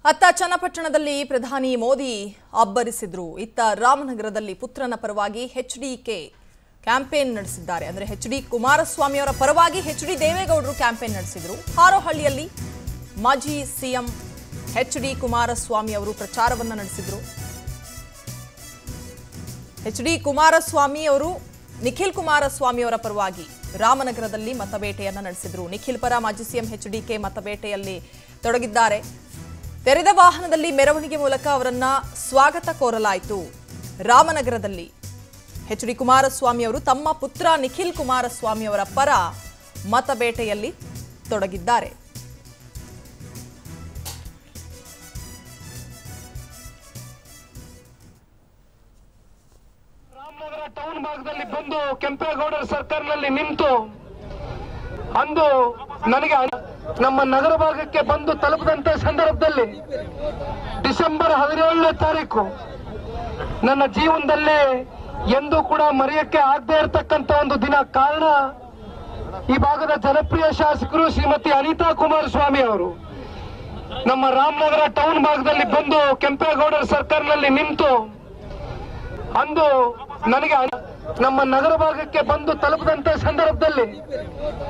ಅತ್ತ ಚನ್ನಪಟ್ಟಣದಲ್ಲಿ ಪ್ರಧಾನಿ ಮೋದಿ ಅಬ್ಬರಿಸಿದ್ರು ಇತ್ತ ರಾಮನಗರದಲ್ಲಿ ಪುತ್ರನ ಪರವಾಗಿ ಎಚ್ ಕೆ ಕ್ಯಾಂಪೇನ್ ನಡೆಸಿದ್ದಾರೆ ಅಂದ್ರೆ ಎಚ್ ಡಿ ಕುಮಾರಸ್ವಾಮಿ ಅವರ ಪರವಾಗಿ ಎಚ್ ಡಿ ದೇವೇಗೌಡರು ಕ್ಯಾಂಪೇನ್ ನಡೆಸಿದ್ರು ಹಾರೋಹಳ್ಳಿಯಲ್ಲಿ ಮಾಜಿ ಸಿಎಂ ಎಚ್ ಡಿ ಕುಮಾರಸ್ವಾಮಿ ಅವರು ಪ್ರಚಾರವನ್ನ ನಡೆಸಿದ್ರು ಎಚ್ ಡಿ ಕುಮಾರಸ್ವಾಮಿ ಅವರು ನಿಖಿಲ್ ಕುಮಾರಸ್ವಾಮಿ ಅವರ ಪರವಾಗಿ ರಾಮನಗರದಲ್ಲಿ ಮತಬೇಟೆಯನ್ನ ನಡೆಸಿದ್ರು ನಿಖಿಲ್ ಪರ ಮಾಜಿ ಸಿಎಂ ಎಚ್ ಡಿಕೆ ಮತಬೇಟೆಯಲ್ಲಿ ತೊಡಗಿದ್ದಾರೆ ತೆರೆದ ವಾಹನದಲ್ಲಿ ಮೆರವಣಿಗೆ ಮೂಲಕ ಅವರನ್ನ ಸ್ವಾಗತ ಕೋರಲಾಯಿತು ರಾಮನಗರದಲ್ಲಿ ಎಚ್ ಡಿ ಕುಮಾರಸ್ವಾಮಿ ಅವರು ತಮ್ಮ ಪುತ್ರ ನಿಖಿಲ್ ಕುಮಾರಸ್ವಾಮಿ ಅವರ ಪರ ಮತಬೇಟೆಯಲ್ಲಿ ತೊಡಗಿದ್ದಾರೆ ರಾಮನಗರ ಟೌನ್ ಭಾಗದಲ್ಲಿ ಬಂದು ಕೆಂಪೇಗೌಡರ ಸರ್ಕಾರನಲ್ಲಿ ನಿಂತು ಅಂದು ನನಗೆ ಅನ್- ನಮ್ಮ ನಗರ ಭಾಗಕ್ಕೆ ಬಂದು ತಲುಪಿದಂತ ಸಂದರ್ಭದಲ್ಲಿ ಡಿಸೆಂಬರ್ ಹದಿನೇಳನೇ ತಾರೀಕು ನನ್ನ ಜೀವನದಲ್ಲಿ ಎಂದೂ ಕೂಡ ಮರೆಯಕ್ಕೆ ಆಗದೆ ಇರತಕ್ಕಂತ ಒಂದು ದಿನ ಕಾರಣ ಈ ಭಾಗದ ಜನಪ್ರಿಯ ಶಾಸಕರು ಶ್ರೀಮತಿ ಅನಿತಾ ಕುಮಾರಸ್ವಾಮಿ ಅವರು ನಮ್ಮ ರಾಮನಗರ ಟೌನ್ ಭಾಗದಲ್ಲಿ ಬಂದು ಕೆಂಪೇಗೌಡರ ಸರ್ಕಾರನಲ್ಲಿ ನಿಂತು ಅಂದು ನನಗೆ ಅನ್- ನಮ್ಮ ನಗರ ಭಾಗಕ್ಕೆ ಬಂದು ತಲುಪಿದಂತ ಸಂದರ್ಭದಲ್ಲಿ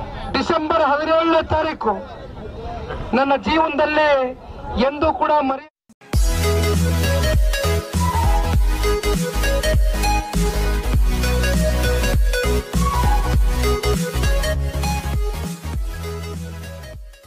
ಡಿಸೆಂಬರ್ ಹದಿನೇಳನೇ ತಾರೀಕು ನನ್ನ ಜೀವನದಲ್ಲಿ ಎಂದೂ ಕೂಡ ಮರೆ